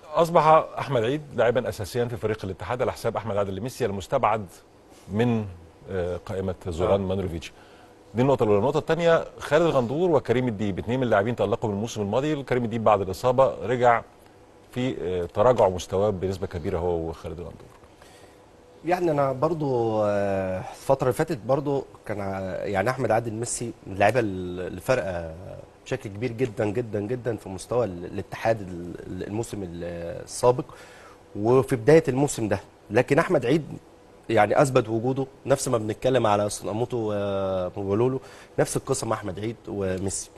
اصبح احمد عيد لاعبا اساسيا في فريق الاتحاد على حساب احمد عادل ميسي المستبعد من آه، قائمه زوران مانولوفيتش دي النقطه الاولى النقطه الثانيه خالد الغندور وكريم الديب اثنين من اللاعبين تالقوا من الموسم الماضي كريم الديب بعد الاصابه رجع في آه، تراجع مستواه بنسبه كبيره هو وخالد الغندور يعني انا برضو آه، الفتره اللي فاتت برضو كان ع- يعني احمد عادل ميسي من اللعيبه اللي فارقه بشكل كبير جدا جدا جدا في مستوى ال- الاتحاد ال- الموسم ال- السابق وفي بدايه الموسم ده لكن احمد عيد يعني اثبت وجوده نفس ما بنتكلم على صناموتو ومولولو نفس القصه مع احمد عيد وميسي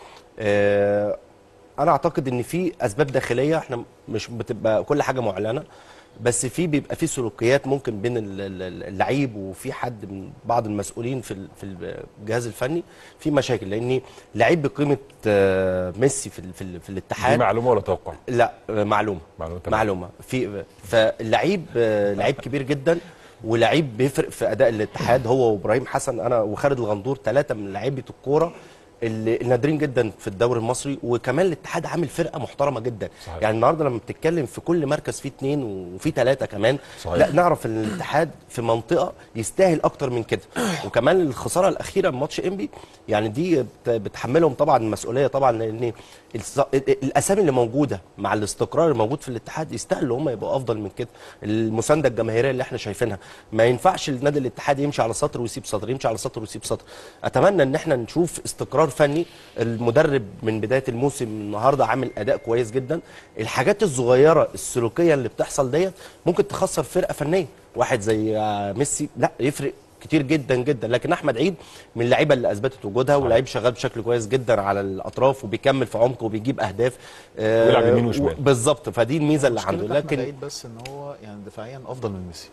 آه، انا اعتقد ان في اسباب داخليه احنا مش بتبقى كل حاجه معلنه بس في بيبقى في سلوكيات ممكن بين ال- ال- اللعيب وفي حد من بعض المسؤولين في ال- في الجهاز الفني في مشاكل لان لعيب بقيمه آه، ميسي في ال- في, ال- في دي الاتحاد معلومه ولا توقع؟ لا آه، معلومه معلومه تمام. معلومه في فاللعيب آه، لعيب كبير جدا ولعيب بيفرق في اداء الاتحاد هو وابراهيم حسن انا وخالد الغندور ثلاثه من لعيبه الكوره اللي النادرين جدا في الدوري المصري وكمان الاتحاد عامل فرقه محترمه جدا صحيح. يعني النهارده لما بتتكلم في كل مركز فيه اثنين وفي ثلاثه كمان صحيح. لا نعرف ان الاتحاد في منطقه يستاهل اكتر من كده وكمان الخساره الاخيره من ماتش انبي يعني دي بت- بتحملهم طبعا المسؤوليه طبعا لان الص- الاسامي اللي موجوده مع الاستقرار الموجود في الاتحاد يستاهلوا هم يبقوا افضل من كده المسانده الجماهيريه اللي احنا شايفينها ما ينفعش النادي الاتحاد يمشي على سطر ويسيب سطر يمشي على سطر ويسيب سطر اتمنى ان احنا نشوف استقرار فني المدرب من بدايه الموسم النهارده عامل اداء كويس جدا الحاجات الصغيره السلوكيه اللي بتحصل ديت ممكن تخسر فرقه فنيه واحد زي آه، ميسي لا يفرق كتير جدا جدا لكن احمد عيد من اللعيبه اللي اثبتت وجودها ولاعيب شغال بشكل كويس جدا على الاطراف وبيكمل في عمق وبيجيب اهداف آه، ويلعب يمين وشمال. بالظبط فدي الميزه اللي مشكلة عنده أحمد لكن عيد بس ان هو يعني دفاعيا افضل من ميسي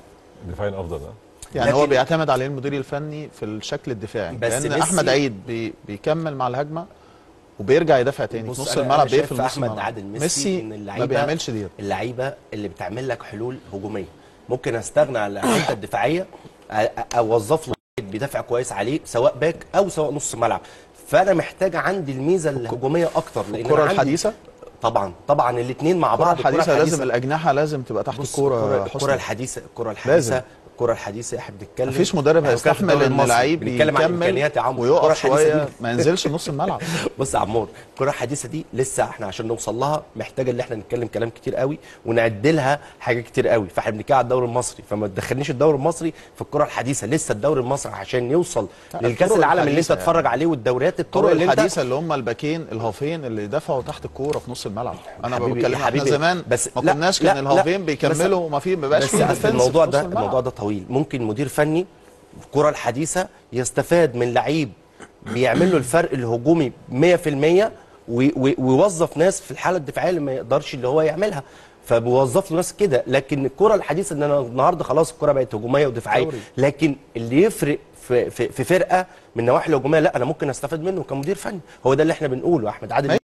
دفاعيا افضل ها؟ يعني هو لكن- بيعتمد عليه المدير الفني في الشكل الدفاعي بس لان ميسي- احمد عيد بي بيكمل مع الهجمه وبيرجع يدافع تاني في بص نص أنا- الملعب أنا شايف بيقفل في نص احمد الملعب عادل ميسي, ميسي إن ما اللعيبه بيعملش ديت اللعيبه اللي بتعمل لك حلول هجوميه ممكن استغنى عن الحته الدفاعيه أ- أ- اوظف له واحد بيدافع كويس عليه سواء باك او سواء نص ملعب فانا محتاج عندي الميزه الهجوميه اكتر لان الكره أنا عندي- الحديثه طبعا طبعا الاثنين مع الكره بعض الحديثه لازم الاجنحه لازم تبقى تحت بص، الكوره الكره حسني. الحديثه الكره الحديثه الكره الحديثه احنا بنتكلم مفيش مدرب إحنا بنتكلم في هيستحمل الدوري ان المصري، لعيب بنتكلم عن امكانيات يا يكمل عمرو الكرة ويقف الحديثة شويه دي- ما ينزلش نص الملعب بص يا عمور الكره الحديثه دي لسه احنا عشان نوصل لها محتاجه ان احنا نتكلم كلام كتير قوي ونعد لها حاجات كتير قوي فاحنا بنتكلم على الدوري المصري فما تدخلنيش الدوري المصري في الكره الحديثه لسه الدوري المصري عشان يوصل لا، للكاس الطرق العالم اللي انت الحديثة تتفرج عليه والدوريات الطرق الطرق اللي انت الحديثه اللي هم الباكين الهافين اللي دفعوا تحت الكوره في نص الملعب انا حبيبي- بتكلم يا احنا حبيبي، زمان بس ما لا، كناش لا، كان لا، الهافين بس- بيكملوا وما في ما بقاش بس في أصل defense الموضوع في نص ده الملعب. الموضوع ده طويل ممكن مدير فني في الكره الحديثه يستفاد من لعيب بيعمل له الفرق الهجومي 100% وي- وي- ويوظف ناس في الحاله الدفاعيه اللي ما يقدرش اللي هو يعملها فبيوظف له ناس كده لكن الكره الحديثه ان انا النهارده خلاص الكره بقت هجوميه ودفاعيه دوري. لكن اللي يفرق في, في, في فرقه من النواحي الهجوميه لا انا ممكن استفاد منه كمدير فني هو ده اللي احنا بنقوله احمد عادل